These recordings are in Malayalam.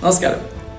നമസ്കാരം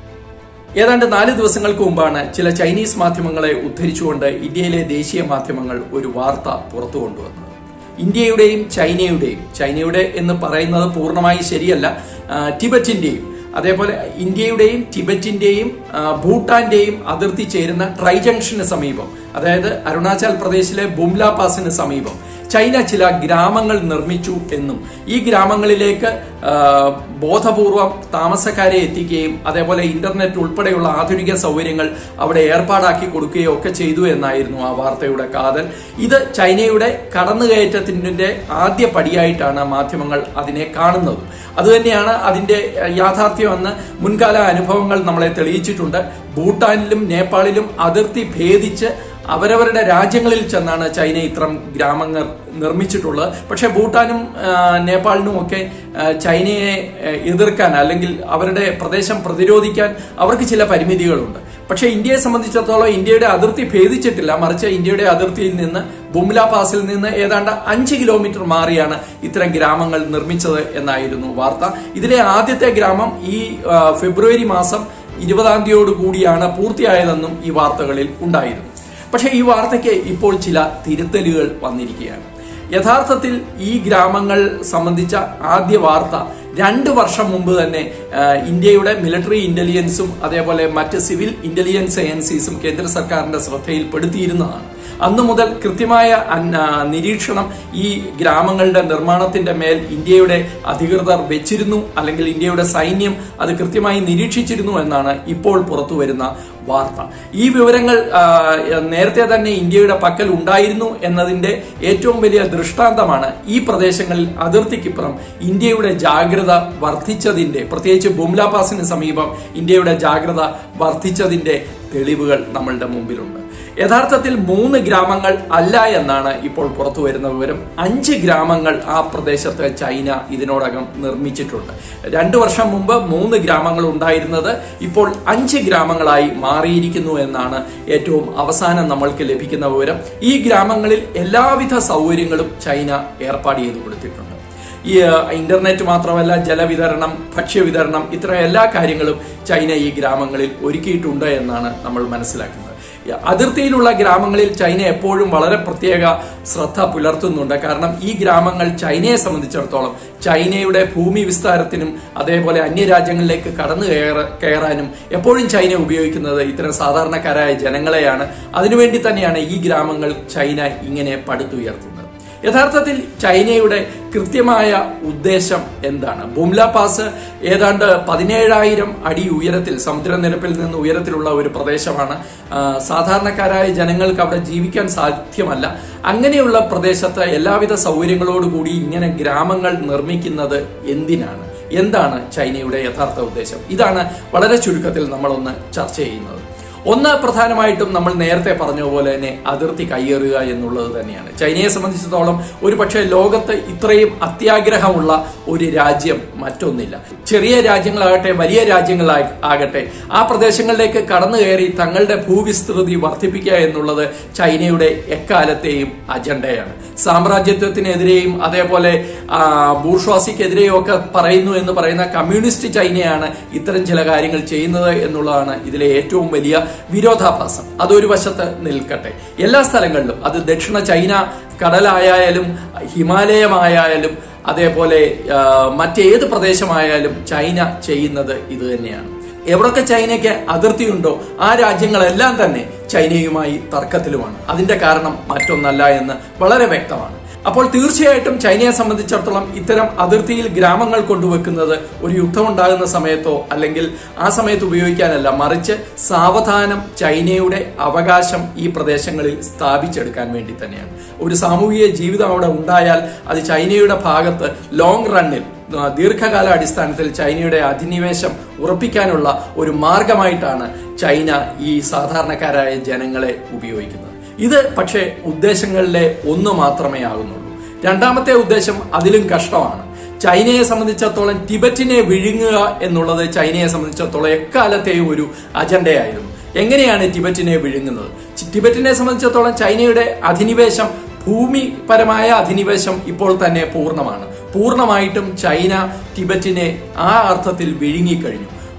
ഏതാണ്ട് നാല് ദിവസങ്ങൾക്ക് മുമ്പാണ് ചില ചൈനീസ് മാധ്യമങ്ങളെ ഉദ്ധരിച്ചുകൊണ്ട് ഇന്ത്യയിലെ ദേശീയ മാധ്യമങ്ങൾ ഒരു വാർത്ത പുറത്തു കൊണ്ടുവന്നത് ഇന്ത്യയുടെയും ചൈനയുടെയും ചൈനയുടെ എന്ന് പറയുന്നത് പൂർണ്ണമായി ശരിയല്ല ആ, ടിബറ്റിന്റെയും അതേപോലെ ഇന്ത്യയുടെയും ടിബറ്റിന്റെയും ആ, ഭൂട്ടാന്റെയും അതിർത്തി ചേരുന്ന ട്രൈ ജംഗ്ഷന് സമീപം അതായത് അരുണാചൽ പ്രദേശിലെ ബുംല പാസിന് സമീപം ചൈന ചില ഗ്രാമങ്ങൾ നിർമ്മിച്ചു എന്നും ഈ ഗ്രാമങ്ങളിലേക്ക് ആ, ബോധപൂർവം താമസക്കാരെ എത്തിക്കുകയും അതേപോലെ ഇന്റർനെറ്റ് ഉൾപ്പെടെയുള്ള ആധുനിക സൗകര്യങ്ങൾ അവിടെ ഏർപ്പാടാക്കി കൊടുക്കുകയോ ഒക്കെ ചെയ്തു എന്നായിരുന്നു ആ വാർത്തയുടെ കാതൽ ഇത് ചൈനയുടെ കടന്നുകയറ്റത്തിന്റെ ആദ്യ പടിയായിട്ടാണ് മാധ്യമങ്ങൾ അതിനെ കാണുന്നത് അതുതന്നെയാണ് അതിന്റെ യാഥാർത്ഥ്യമെന്ന് മുൻകാല അനുഭവങ്ങൾ നമ്മളെ തെളിയിച്ചിട്ടുണ്ട് ഭൂട്ടാനിലും നേപ്പാളിലും അതിർത്തി ഭേദിച്ച് അവരവരുടെ രാജ്യങ്ങളിൽ ചെന്നാണ് ചൈന ഇത്തരം ഗ്രാമങ്ങൾ നിർമ്മിച്ചിട്ടുള്ളത് പക്ഷേ ഭൂട്ടാനും ആ, നേപ്പാളിനും ഒക്കെ ആ, ചൈനയെ ആ, എതിർക്കാൻ അല്ലെങ്കിൽ അവരുടെ പ്രദേശം പ്രതിരോധിക്കാൻ അവർക്ക് ചില പരിമിതികളുണ്ട് പക്ഷേ ഇന്ത്യയെ സംബന്ധിച്ചിടത്തോളം ഇന്ത്യയുടെ അതിർത്തി ഭേദിച്ചിട്ടില്ല മറിച്ച് ഇന്ത്യയുടെ അതിർത്തിയിൽ നിന്ന് ബുംല പാസിൽ നിന്ന് ഏതാണ്ട് അഞ്ച് കിലോമീറ്റർ മാറിയാണ് ഇത്തരം ഗ്രാമങ്ങൾ നിർമ്മിച്ചത് എന്നായിരുന്നു വാർത്ത ഇതിലെ ആദ്യത്തെ ഗ്രാമം ഈ ആ, ഫെബ്രുവരി മാസം ഇരുപതാം തീയതിയോട് കൂടിയാണ് പൂർത്തിയായതെന്നും ഈ വാർത്തകളിൽ ഉണ്ടായിരുന്നു പക്ഷേ ഈ വാർത്തയ്ക്ക് ഇപ്പോൾ ചില തിരുത്തലുകൾ വന്നിരിക്കുകയാണ് യഥാർത്ഥത്തിൽ ഈ ഗ്രാമങ്ങൾ സംബന്ധിച്ച ആദ്യ വാർത്ത രണ്ട് വർഷം മുമ്പ് തന്നെ ആ, ഇന്ത്യയുടെ മിലിറ്ററി ഇന്റലിജൻസും അതേപോലെ മറ്റ് സിവിൽ ഇന്റലിജൻസ് ഏജൻസീസും കേന്ദ്ര സർക്കാരിന്റെ ശ്രദ്ധയിൽപ്പെടുത്തിയിരുന്നതാണ് അന്നു മുതൽ കൃത്യമായ അൻ- ആ, നിരീക്ഷണം ഈ ഗ്രാമങ്ങളുടെ നിർമ്മാണത്തിന്റെ മേൽ ഇന്ത്യയുടെ അധികൃതർ വെച്ചിരുന്നു അല്ലെങ്കിൽ ഇന്ത്യയുടെ സൈന്യം അത് കൃത്യമായി നിരീക്ഷിച്ചിരുന്നു എന്നാണ് ഇപ്പോൾ പുറത്തു വരുന്ന വാർത്ത ഈ വിവരങ്ങൾ ആ, നേരത്തെ തന്നെ ഇന്ത്യയുടെ പക്കൽ ഉണ്ടായിരുന്നു എന്നതിന്റെ ഏറ്റവും വലിയ ദൃഷ്ടാന്തമാണ് ഈ പ്രദേശങ്ങളിൽ അതിർത്തിക്കിപ്പുറം ഇന്ത്യയുടെ ജാഗ്രത വർദ്ധിച്ചതിന്റെ പ്രത്യേകിച്ച് ബുംല പാസിന് സമീപം ഇന്ത്യയുടെ ജാഗ്രത വർദ്ധിച്ചതിന്റെ തെളിവുകൾ നമ്മളുടെ മുമ്പിലുണ്ട് യഥാർത്ഥത്തിൽ മൂന്ന് ഗ്രാമങ്ങൾ അല്ല എന്നാണ് ഇപ്പോൾ പുറത്തു വരുന്ന വിവരം അഞ്ച് ഗ്രാമങ്ങൾ ആ പ്രദേശത്ത് ചൈന ഇതിനോടകം നിർമ്മിച്ചിട്ടുണ്ട് രണ്ടു വർഷം മുമ്പ് മൂന്ന് ഗ്രാമങ്ങൾ ഉണ്ടായിരുന്നത് ഇപ്പോൾ അഞ്ച് ഗ്രാമങ്ങളായി മാറിയിരിക്കുന്നു എന്നാണ് ഏറ്റവും അവസാനം നമ്മൾക്ക് ലഭിക്കുന്ന വിവരം ഈ ഗ്രാമങ്ങളിൽ എല്ലാവിധ സൗകര്യങ്ങളും ചൈന ഏർപ്പാട് ചെയ്തു കൊടുത്തിട്ടുണ്ട് ഈ ആ, ഇന്റർനെറ്റ് മാത്രമല്ല ജലവിതരണം ഭക്ഷ്യവിതരണം ഇത്തരം എല്ലാ കാര്യങ്ങളും ചൈന ഈ ഗ്രാമങ്ങളിൽ ഒരുക്കിയിട്ടുണ്ട് എന്നാണ് നമ്മൾ മനസ്സിലാക്കുന്നത് ഈ അതിർത്തിയിലുള്ള ഗ്രാമങ്ങളിൽ ചൈന എപ്പോഴും വളരെ പ്രത്യേക ശ്രദ്ധ പുലർത്തുന്നുണ്ട് കാരണം ഈ ഗ്രാമങ്ങൾ ചൈനയെ സംബന്ധിച്ചിടത്തോളം ചൈനയുടെ ഭൂമി വിസ്താരത്തിനും അതേപോലെ അന്യരാജ്യങ്ങളിലേക്ക് കടന്നു കയറ കയറാനും എപ്പോഴും ചൈന ഉപയോഗിക്കുന്നത് ഇത്തരം സാധാരണക്കാരായ ജനങ്ങളെയാണ് അതിനുവേണ്ടി തന്നെയാണ് ഈ ഗ്രാമങ്ങൾ ചൈന ഇങ്ങനെ പടുത്തുയർത്തുന്നത് യഥാർത്ഥത്തിൽ ചൈനയുടെ കൃത്യമായ ഉദ്ദേശം എന്താണ് ബുംല പാസ് ഏതാണ്ട് പതിനേഴായിരം അടി ഉയരത്തിൽ സമുദ്രനിരപ്പിൽ നിന്ന് ഉയരത്തിലുള്ള ഒരു പ്രദേശമാണ് ആ, സാധാരണക്കാരായ ജനങ്ങൾക്ക് അവിടെ ജീവിക്കാൻ സാധ്യമല്ല അങ്ങനെയുള്ള പ്രദേശത്ത് എല്ലാവിധ സൗകര്യങ്ങളോടുകൂടി ഇങ്ങനെ ഗ്രാമങ്ങൾ നിർമ്മിക്കുന്നത് എന്തിനാണ് എന്താണ് ചൈനയുടെ യഥാർത്ഥ ഉദ്ദേശം ഇതാണ് വളരെ ചുരുക്കത്തിൽ നമ്മളൊന്ന് ചർച്ച ചെയ്യുന്നത് ഒന്ന് പ്രധാനമായിട്ടും നമ്മൾ നേരത്തെ പറഞ്ഞ പോലെ തന്നെ അതിർത്തി കയ്യേറുക എന്നുള്ളത് തന്നെയാണ് ചൈനയെ സംബന്ധിച്ചിടത്തോളം ഒരു പക്ഷേ ലോകത്ത് ഇത്രയും അത്യാഗ്രഹമുള്ള ഒരു രാജ്യം മറ്റൊന്നില്ല ചെറിയ രാജ്യങ്ങളാകട്ടെ വലിയ രാജ്യങ്ങളാ- ആകട്ടെ ആ പ്രദേശങ്ങളിലേക്ക് കടന്നു കയറി തങ്ങളുടെ ഭൂവിസ്തൃതി വർദ്ധിപ്പിക്കുക എന്നുള്ളത് ചൈനയുടെ എക്കാലത്തെയും അജണ്ടയാണ് സാമ്രാജ്യത്വത്തിനെതിരെയും അതേപോലെ ആ, ബൂർഷ്വാസിക്കെതിരെയും ഒക്കെ പറയുന്നു എന്ന് പറയുന്ന കമ്മ്യൂണിസ്റ്റ് ചൈനയാണ് ഇത്തരം ചില കാര്യങ്ങൾ ചെയ്യുന്നത് എന്നുള്ളതാണ് ഇതിലെ ഏറ്റവും വലിയ വിരോധാഭാസം അതൊരു വശത്ത് നിൽക്കട്ടെ എല്ലാ സ്ഥലങ്ങളിലും അത് ദക്ഷിണ ചൈന കടലായാലും ഹിമാലയമായാലും അതേപോലെ ആ, മറ്റേത് പ്രദേശമായാലും ചൈന ചെയ്യുന്നത് ഇത് തന്നെയാണ് എവിടൊക്കെ ചൈനയ്ക്ക് അതിർത്തിയുണ്ടോ ആ രാജ്യങ്ങളെല്ലാം തന്നെ ചൈനയുമായി തർക്കത്തിലുമാണ് അതിന്റെ കാരണം മറ്റൊന്നല്ല എന്ന് വളരെ വ്യക്തമാണ് അപ്പോൾ തീർച്ചയായിട്ടും ചൈനയെ സംബന്ധിച്ചിടത്തോളം ഇത്തരം അതിർത്തിയിൽ ഗ്രാമങ്ങൾ കൊണ്ടുവെക്കുന്നത് ഒരു യുദ്ധമുണ്ടാകുന്ന സമയത്തോ അല്ലെങ്കിൽ ആ സമയത്ത് ഉപയോഗിക്കാനല്ല മറിച്ച് സാവധാനം ചൈനയുടെ അവകാശം ഈ പ്രദേശങ്ങളിൽ സ്ഥാപിച്ചെടുക്കാൻ വേണ്ടി തന്നെയാണ് ഒരു സാമൂഹിക ജീവിതം അവിടെ ഉണ്ടായാൽ അത് ചൈനയുടെ ഭാഗത്ത് ലോങ് റണ്ണിൽ ആ, ദീർഘകാല അടിസ്ഥാനത്തിൽ ചൈനയുടെ അധിനിവേശം ഉറപ്പിക്കാനുള്ള ഒരു മാർഗമായിട്ടാണ് ചൈന ഈ സാധാരണക്കാരായ ജനങ്ങളെ ഉപയോഗിക്കുന്നത് ഇത് പക്ഷേ ഉദ്ദേശങ്ങളിലെ ഒന്ന് മാത്രമേ ആകുന്നുള്ളൂ രണ്ടാമത്തെ ഉദ്ദേശം അതിലും കഷ്ടമാണ് ചൈനയെ സംബന്ധിച്ചിടത്തോളം ടിബറ്റിനെ വിഴുങ്ങുക എന്നുള്ളത് ചൈനയെ സംബന്ധിച്ചിടത്തോളം എക്കാലത്തെയും ഒരു അജണ്ടയായിരുന്നു എങ്ങനെയാണ് ടിബറ്റിനെ വിഴുങ്ങുന്നത് ചി- ടിബറ്റിനെ സംബന്ധിച്ചിടത്തോളം ചൈനയുടെ അധിനിവേശം ഭൂമിപരമായ അധിനിവേശം ഇപ്പോൾ തന്നെ പൂർണ്ണമാണ് പൂർണ്ണമായിട്ടും ചൈന ടിബറ്റിനെ ആ അർത്ഥത്തിൽ വിഴുങ്ങിക്കഴിഞ്ഞു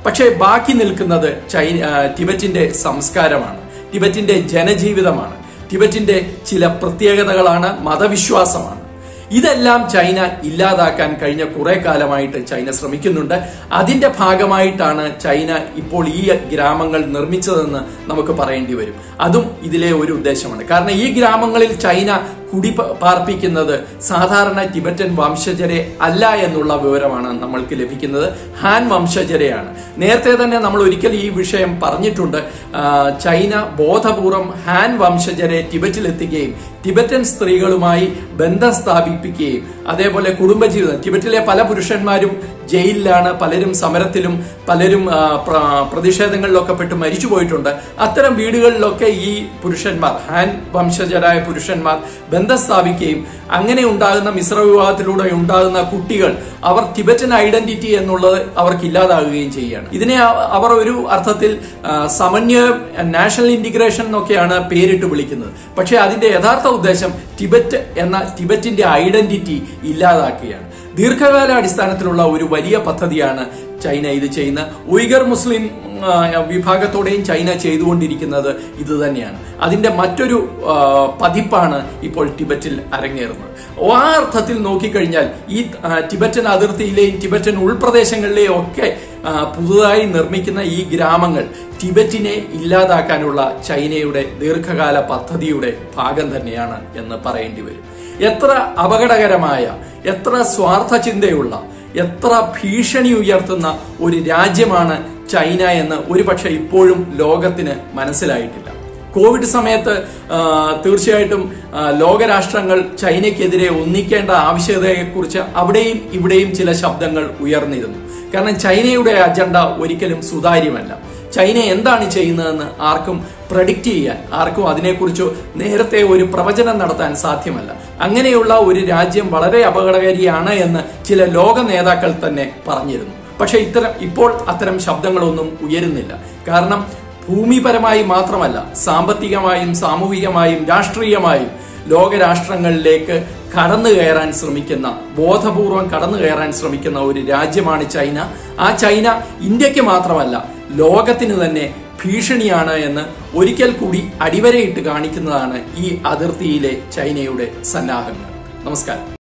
പക്ഷേ ബാക്കി നിൽക്കുന്നത് ചൈന ആ, ടിബറ്റിന്റെ സംസ്കാരമാണ് ടിബറ്റിന്റെ ജനജീവിതമാണ് ടിബറ്റിന്റെ ചില പ്രത്യേകതകളാണ് മതവിശ്വാസമാണ് ഇതെല്ലാം ചൈന ഇല്ലാതാക്കാൻ കഴിഞ്ഞ കുറെ കാലമായിട്ട് ചൈന ശ്രമിക്കുന്നുണ്ട് അതിന്റെ ഭാഗമായിട്ടാണ് ചൈന ഇപ്പോൾ ഈ ഗ്രാമങ്ങൾ നിർമ്മിച്ചതെന്ന് നമുക്ക് പറയേണ്ടി വരും അതും ഇതിലെ ഒരു ഉദ്ദേശമാണ് കാരണം ഈ ഗ്രാമങ്ങളിൽ ചൈന കുടി പ- പാർപ്പിക്കുന്നത് സാധാരണ ടിബറ്റൻ വംശജരെ അല്ല എന്നുള്ള വിവരമാണ് നമ്മൾക്ക് ലഭിക്കുന്നത് ഹാൻ വംശജരെയാണ് നേരത്തെ തന്നെ നമ്മൾ ഒരിക്കൽ ഈ വിഷയം പറഞ്ഞിട്ടുണ്ട് ആ, ചൈന ബോധപൂർവം ഹാൻ വംശജരെ ടിബറ്റിലെത്തുകയും ടിബറ്റൻ സ്ത്രീകളുമായി ബന്ധം സ്ഥാപിപ്പിക്കുകയും അതേപോലെ കുടുംബജീവിതം ടിബറ്റിലെ പല പുരുഷന്മാരും ജയിലിലാണ് പലരും സമരത്തിലും പലരും ആ, പ്ര- പ്രതിഷേധങ്ങളിലൊക്കെ പെട്ട് മരിച്ചു പോയിട്ടുണ്ട് അത്തരം വീടുകളിലൊക്കെ ഈ പുരുഷന്മാർ ഹാൻ വംശജരായ പുരുഷന്മാർ ബന്ധം സ്ഥാപിക്കുകയും അങ്ങനെ ഉണ്ടാകുന്ന മിശ്ര വിവാഹത്തിലൂടെ ഉണ്ടാകുന്ന കുട്ടികൾ അവർ ടിബറ്റൻ ഐഡന്റിറ്റി എന്നുള്ളത് അവർക്ക് ഇല്ലാതാകുകയും ചെയ്യുകയാണ് ഇതിനെ അ- അവർ ഒരു അർത്ഥത്തിൽ ആ, സമന്വയം നാഷണൽ ഇന്റിഗ്രേഷൻ എന്നൊക്കെയാണ് പേരിട്ട് വിളിക്കുന്നത് പക്ഷേ അതിന്റെ യഥാർത്ഥ ഉദ്ദേശം ടിബറ്റ് എന്ന ടിബറ്റിന്റെ ഐഡന്റിറ്റി ഇല്ലാതാക്കുകയാണ് ദീർഘകാല അടിസ്ഥാനത്തിലുള്ള ഒരു വലിയ പദ്ധതിയാണ് ചൈന ഇത് ചെയ്യുന്ന ഉയ്ഗർ മുസ്ലിം ആ, വിഭാഗത്തോടെയും ചൈന ചെയ്തുകൊണ്ടിരിക്കുന്നത് ഇത് തന്നെയാണ് അതിന്റെ മറ്റൊരു ആ, പതിപ്പാണ് ഇപ്പോൾ ടിബറ്റിൽ അരങ്ങേറുന്നത് ആ അർത്ഥത്തിൽ നോക്കിക്കഴിഞ്ഞാൽ ഈ ആ, ടിബറ്റൻ അതിർത്തിയിലെയും ടിബറ്റൻ ഉൾപ്രദേശങ്ങളിലെയും ഒക്കെ ആ, പുതുതായി നിർമ്മിക്കുന്ന ഈ ഗ്രാമങ്ങൾ ടിബറ്റിനെ ഇല്ലാതാക്കാനുള്ള ചൈനയുടെ ദീർഘകാല പദ്ധതിയുടെ ഭാഗം തന്നെയാണ് എന്ന് പറയേണ്ടി വരും എത്ര അപകടകരമായ എത്ര സ്വാർത്ഥ ചിന്തയുള്ള എത്ര ഭീഷണി ഉയർത്തുന്ന ഒരു രാജ്യമാണ് ചൈന എന്ന് ഒരുപക്ഷെ ഇപ്പോഴും ലോകത്തിന് മനസ്സിലായിട്ടില്ല കോവിഡ് സമയത്ത് ആ, തീർച്ചയായിട്ടും ആ, ലോകരാഷ്ട്രങ്ങൾ ചൈനയ്ക്കെതിരെ ഒന്നിക്കേണ്ട ആവശ്യകതയെക്കുറിച്ച് അവിടെയും ഇവിടെയും ചില ശബ്ദങ്ങൾ ഉയർന്നിരുന്നു കാരണം ചൈനയുടെ അജണ്ട ഒരിക്കലും സുതാര്യമല്ല ചൈന എന്താണ് ചെയ്യുന്നതെന്ന് ആർക്കും പ്രഡിക്റ്റ് ചെയ്യാൻ ആർക്കും അതിനെക്കുറിച്ച് നേരത്തെ ഒരു പ്രവചനം നടത്താൻ സാധ്യമല്ല അങ്ങനെയുള്ള ഒരു രാജ്യം വളരെ അപകടകാരിയാണ് എന്ന് ചില ലോക നേതാക്കൾ തന്നെ പറഞ്ഞിരുന്നു പക്ഷെ ഇത്തരം ഇപ്പോൾ അത്തരം ശബ്ദങ്ങളൊന്നും ഉയരുന്നില്ല കാരണം ഭൂമിപരമായി മാത്രമല്ല സാമ്പത്തികമായും സാമൂഹികമായും രാഷ്ട്രീയമായും ലോകരാഷ്ട്രങ്ങളിലേക്ക് കടന്നു കയറാൻ ശ്രമിക്കുന്ന ബോധപൂർവം കടന്നു കയറാൻ ശ്രമിക്കുന്ന ഒരു രാജ്യമാണ് ചൈന ആ ചൈന ഇന്ത്യക്ക് മാത്രമല്ല ലോകത്തിന് തന്നെ ഭീഷണിയാണ് എന്ന് ഒരിക്കൽ കൂടി അടിവരയിട്ട് കാണിക്കുന്നതാണ് ഈ അതിർത്തിയിലെ ചൈനയുടെ സന്നാഹങ്ങൾ നമസ്കാരം